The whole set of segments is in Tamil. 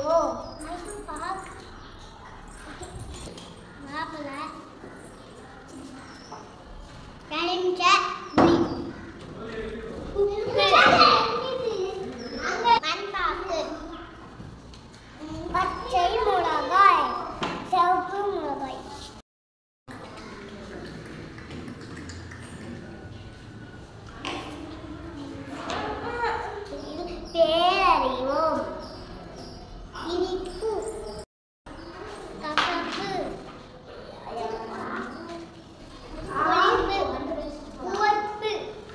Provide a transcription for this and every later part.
அறிவோம் மைசூர் பாக் மாப்பிள்ளை எலுமிச்சை புளி உப்பு மண்பாக்கு பச்சை மிளகாய் சிவப்பு மிளகாய் பேரறிவோம் இனிப்பு கசப்பு புளிப்பு உவர்ப்பு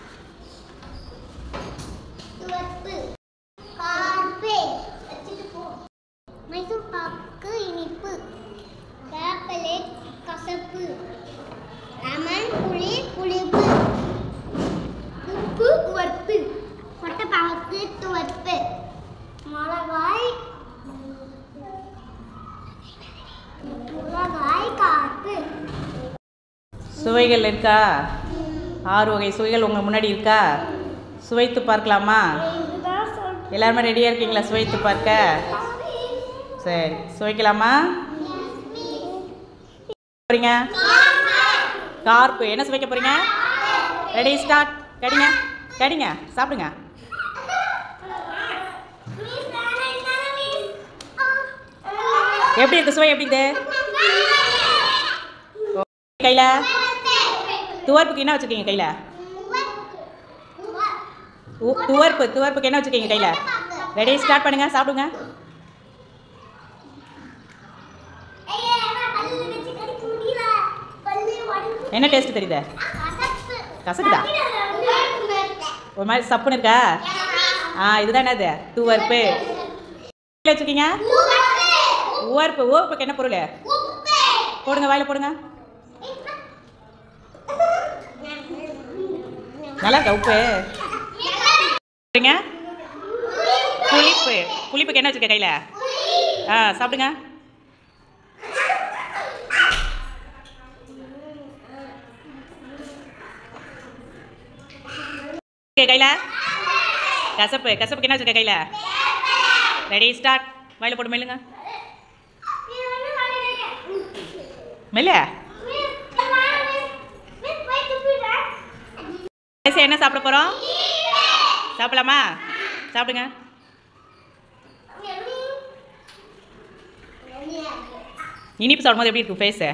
துவர்ப்பு கார்பே மைசூர் பாக்கு இனிப்பு வேப்பலை கசப்பு லெமன் புளி புளிப்பு உப்பு உவர்ப்பு கொட்டைப்பாக்கு துவர்ப்பு மிளகாய் மிளகாய் காப்பு சுவைகள் இருக்கா ஆறு வகை சுவைகள் உங்கள் முன்னாடி இருக்கா சுவைத்து பார்க்கலாமா இதுதான் சொல் எல்லாருமே ரெடியாக இருக்கீங்களா சுவைத்து பார்க்க சரி சுவைக்கலாமா போறீங்க கார்ப்பு என்ன சுவைக்க போறீங்க ரெடி ஸ்டார்ட் கடிங்க கடிங்க சாப்பிடுங்க எப்படி இருக்கு சுவை எப்படி இருக்குது கையில் துவர்ப்புக்கு என்ன வச்சுருக்கீங்க கையில் துவர்ப்பு துவர்ப்புக்கு என்ன வச்சுருக்கீங்க கையில் ரெடி ஸ்டார்ட் பண்ணுங்க சாப்பிடுங்க என்ன டேஸ்ட் தெரியுது கசக்குதா? ஒரு மாதிரி சப்புன்னு இருக்கா ஆ இதுதான் என்னது துவர்ப்பு கையில் வச்சுருக்கீங்க உவர்ப்பு உவர்ப்புக்கு என்ன பொருள் போடுங்க வாயில் போடுங்க நல்லா இருக்கா உப்பு சாப்பிடுங்க புளிப்பு புளிப்புக்கு என்ன வச்சுருக்க கையில் ஆ சாப்பிடுங்க கையில் கசப்பு கசப்புக்கு என்ன வச்சுருக்க கையில் ரெடி ஸ்டார்ட் வாயில் போட்டு மெல்லுங்க மெல்ல கடைசி என்ன சாப்பிட போகிறோம் சாப்பிடலாமா சாப்பிடுங்க இனிப்பு சாப்பிடும்போது எப்படி இருக்கும் ஃபேஸு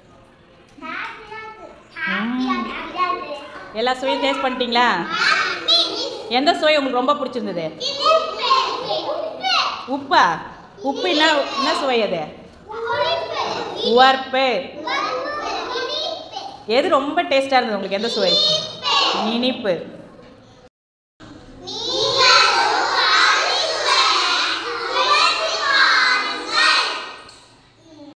எல்லா சுவையும் டேஸ்ட் பண்ணிட்டீங்களா எந்த சுவை உங்களுக்கு ரொம்ப பிடிச்சிருந்தது உப்பா உப்பு என்ன என்ன சுவை அது உவர்ப்பு எது ரொம்ப டேஸ்ட்டாக இருந்தது உங்களுக்கு எந்த சுவை இனிப்பு